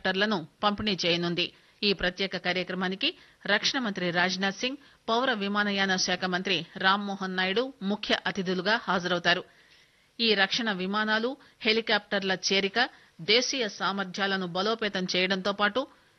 హెలికాప్టర్లను పంపిణీ చేయనుంది ఈ ప్రత్యేక కార్యక్రమానికి రక్షణ మంత్రి రాజ్నాథ్ సింగ్ పౌర విమానయాన శాఖ మంత్రి రామ్మోహన్ నాయుడు ముఖ్య అతిథులుగా హాజరవుతారు ఈ రక్షణ విమానాలు హెలికాప్టర్ల చేరిక దేశీయ సామర్థ్యాలను బలోపేతం చేయడంతో పాటు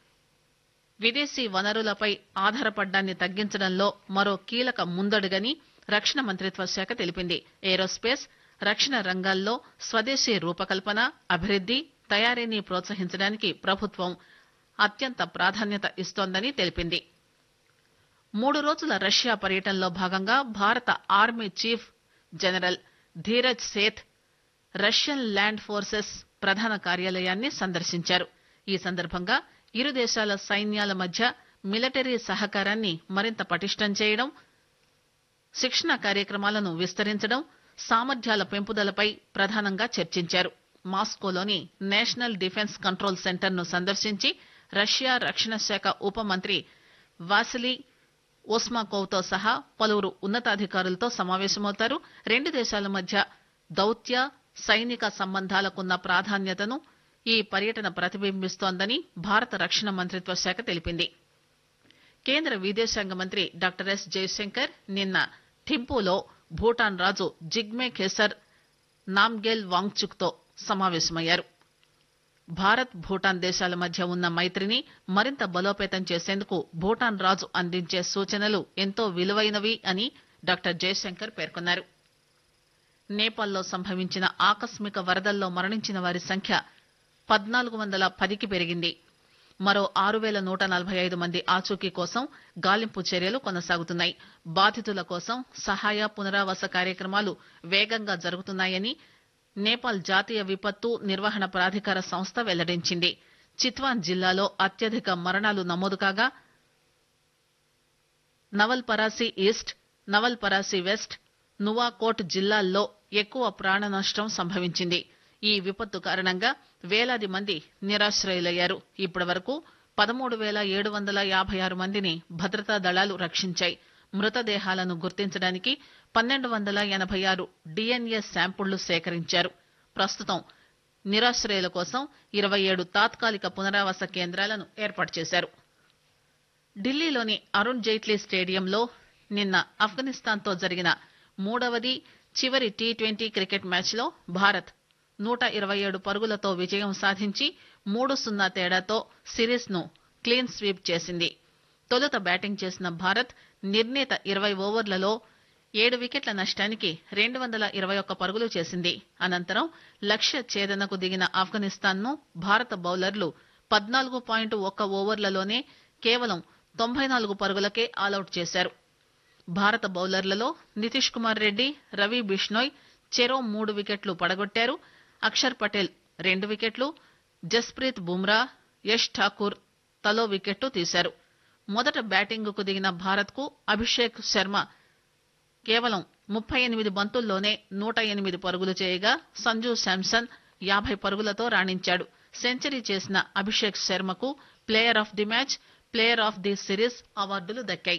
విదేశీ వనరులపై ఆధారపడ్డాన్ని తగ్గించడంలో మరో కీలక ముందడుగని రక్షణ మంత్రిత్వ శాఖ తెలిపింది ఏరోస్పేస్ రక్షణ రంగాల్లో స్వదేశీ రూపకల్పన అభివృద్ది తయారీని ప్రోత్సహించడానికి ప్రభుత్వం అత్యంత ప్రాధాన్యత ఇస్తోందని తెలిపింది మూడు రోజుల రష్యా పర్యటనలో భాగంగా భారత army chief general Dheeraj Seth Russian land forces ప్రధాన కార్యాలయాన్ని సందర్శించారు ఈ సందర్భంగా ఇరు దేశాల సైన్యాల మధ్య మిలిటరీ సహకారాన్ని మరింత పటిష్టం చేయడం శిక్షణ కార్యక్రమాలను విస్తరించడం సామర్థ్యాల పెంపుదలపై ప్రధానంగా చర్చించారు మాస్కోలోని నేషనల్ డిఫెన్స్ కంట్రోల్ సెంటర్ ను సందర్శించి రష్యా రక్షణ శాఖ ఉప మంత్రి వాసిలీ ఓస్మాకోవ్ తో సహా పలువురు ఉన్నతాధికారులతో సమావేశమవుతారు రెండు దేశాల మధ్య దౌత్య సైనిక సంబంధాలకున్న ప్రాధాన్యతను ఈ పర్యటన ప్రతిబింబిస్తోందని భారత రక్షణ మంత్రిత్వ శాఖ తెలిపింది కేంద్ర విదేశాంగ మంత్రి డాక్టర్ ఎస్ జయశంకర్ నిన్న థింపూలో భూటాన్ రాజు జిగ్మే ఖేసర్ నామ్గేల్ వాంగ్చుక్ తో సమావేశమయ్యారు భారత్ భూటాన్ దేశాల మధ్య ఉన్న మైత్రిని మరింత బలోపేతం చేసేందుకు భూటాన్ రాజు అందించే సూచనలు ఎంతో విలువైనవి అని డాక్టర్ జయశంకర్ పేర్కొన్నారు నేపాల్లో సంభవించిన ఆకస్మిక వరదల్లో మరణించిన వారి సంఖ్య పద్నాలుగు వందల పదికి పెరిగింది మరో ఆరు వేల నూట నలభై ఐదు మంది ఆచూకీ కోసం గాలింపు చర్యలు కొనసాగుతున్నాయి బాధితుల కోసం సహాయ పునరావాస కార్యక్రమాలు వేగంగా జరుగుతున్నాయని నేపాల్ జాతీయ విపత్తు నిర్వహణ ప్రాధికార సంస్థ వెల్లడించింది చిత్వాన్ జిల్లాలో అత్యధిక మరణాలు నమోదు కాగా Nawalparasi East Nawalparasi West Nuwakot జిల్లాల్లో ఎక్కువ ప్రాణ నష్టం సంభవించింది ఈ విపత్తు కారణంగా వేలాది మంది నిరాశ్రయులయ్యారు ఇప్పటి వరకు పదమూడు వేల ఏడు వందల యాభై ఆరు మందిని భద్రతా దళాలు రక్షించాయి మృతదేహాలను గుర్తించడానికి పన్నెండు వందల ఎనభై ఆరు డిఎన్ఏ శాంపుళ్లు సేకరించారు ప్రస్తుతం నిరాశ్రయుల కోసం ఇరవై ఏడు తాత్కాలిక పునరావాస కేంద్రాలను ఏర్పాటు చేశారు ఢిల్లీలోని అరుణ్ జైట్లీ స్టేడియంలో నిన్న ఆఫ్ఘనిస్తాన్ తో జరిగిన మూడవది చివరి టీ ట్వంటీ క్రికెట్ మ్యాచ్లో భారత్ నూట ఇరవై ఏడు పరుగులతో విజయం సాధించి మూడు సున్నా తేడాతో సిరీస్ ను క్లీన్ స్వీప్ చేసింది తొలుత బ్యాటింగ్ చేసిన భారత్ నిర్ణీత ఇరవై ఓవర్లలో ఏడు వికెట్ల నష్టానికి రెండు వందల ఇరవై ఒక్క పరుగులు చేసింది అనంతరం లక్ష్య ఛేదనకు దిగిన ఆఫ్ఘనిస్తాన్ ను భారత బౌలర్లు పద్నాలుగు పాయింట్ ఒక్క ఓవర్లలోనే కేవలం తొంభై నాలుగు పరుగులకే ఆలౌట్ చేశారు భారత బౌలర్లలో నితీష్ కుమార్ రెడ్డి రవి బిష్నోయ్ చెరో మూడు వికెట్లు పడగొట్టారు అక్షర్ పటేల్ రెండు వికెట్లు జస్ప్రీత్ బుమ్రా యష్ ఠాకూర్ తలో వికెట్టు తీశారు మొదట బ్యాటింగ్ కు దిగిన భారత్ కు అభిషేక్ శర్మ కేవలం ముప్పై ఎనిమిది బంతుల్లోనే నూట ఎనిమిది పరుగులు చేయగా సంజు శాంసన్ యాభై పరుగులతో రాణించాడు సెంచరీ చేసిన అభిషేక్ శర్మకు player of the match player of the series అవార్డులు దక్కాయి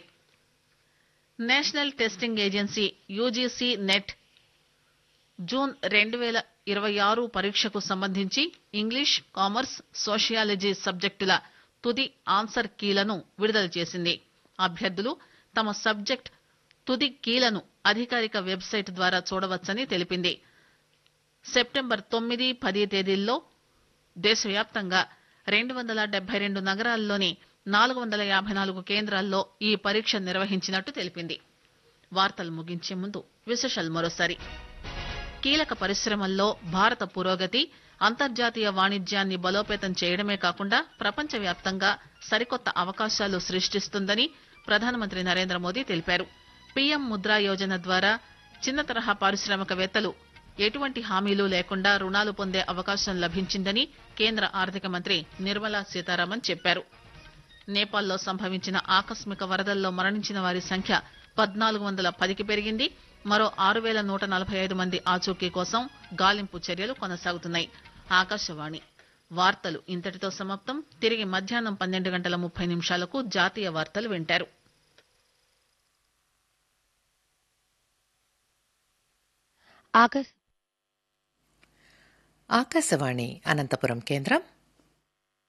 National Testing Agency UGC NET June రెండు వేల ఇరవై ఆరు పరీక్షకు సంబంధించి ఇంగ్లీష్ కామర్స్ సోషియాలజీ సబ్జెక్టుల తుది ఆన్సర్ కీలను విడుదల చేసింది అభ్యర్థులు తమ సబ్జెక్ట్ తుది కీలను అధికారిక వెబ్సైట్ ద్వారా చూడవచ్చని తెలిపింది సెప్టెంబర్ తొమ్మిది పది తేదీల్లో దేశవ్యాప్తంగా రెండు వందల డెబ్బై రెండు నగరాల్లోని నాలుగు వందల యాభై నాలుగు కేంద్రాల్లో ఈ పరీక్ష నిర్వహించినట్టు తెలిపింది వార్తలు ముగించే ముందు విశేషాలు మరోసారి కీలక పరిశ్రమల్లో భారత పురోగతి అంతర్జాతీయ వాణిజ్యాన్ని బలోపేతం చేయడమే కాకుండా ప్రపంచవ్యాప్తంగా సరికొత్త అవకాశాలు సృష్టిస్తుందని ప్రధానమంత్రి నరేంద్ర మోదీ తెలిపారు పీఎం ముద్రా యోజన ద్వారా చిన్న తరహా పారిశ్రామికవేత్తలు ఎటువంటి హామీలు లేకుండా రుణాలు పొందే అవకాశం లభించిందని కేంద్ర ఆర్థిక మంత్రి నిర్మలా సీతారామన్ చెప్పారు నేపాల్లో సంభవించిన ఆకస్మిక వరదల్లో మరణించిన వారి సంఖ్య పద్నాలుగు వందల పదికి పెరిగింది మరో ఆరు వేల నూట నలభై ఐదు మంది ఆచూకీ కోసం గాలింపు చర్యలు కొనసాగుతున్నాయి ఆకాశవాణి వార్తలు ఇంతటితో సమాప్తం తిరిగి మధ్యాహ్నం పన్నెండు గంటల ముప్పై నిమిషాలకు జాతీయ వార్తలు వింటారు ఆకాశ ఆకాశవాణి అనంతపురం కేంద్రం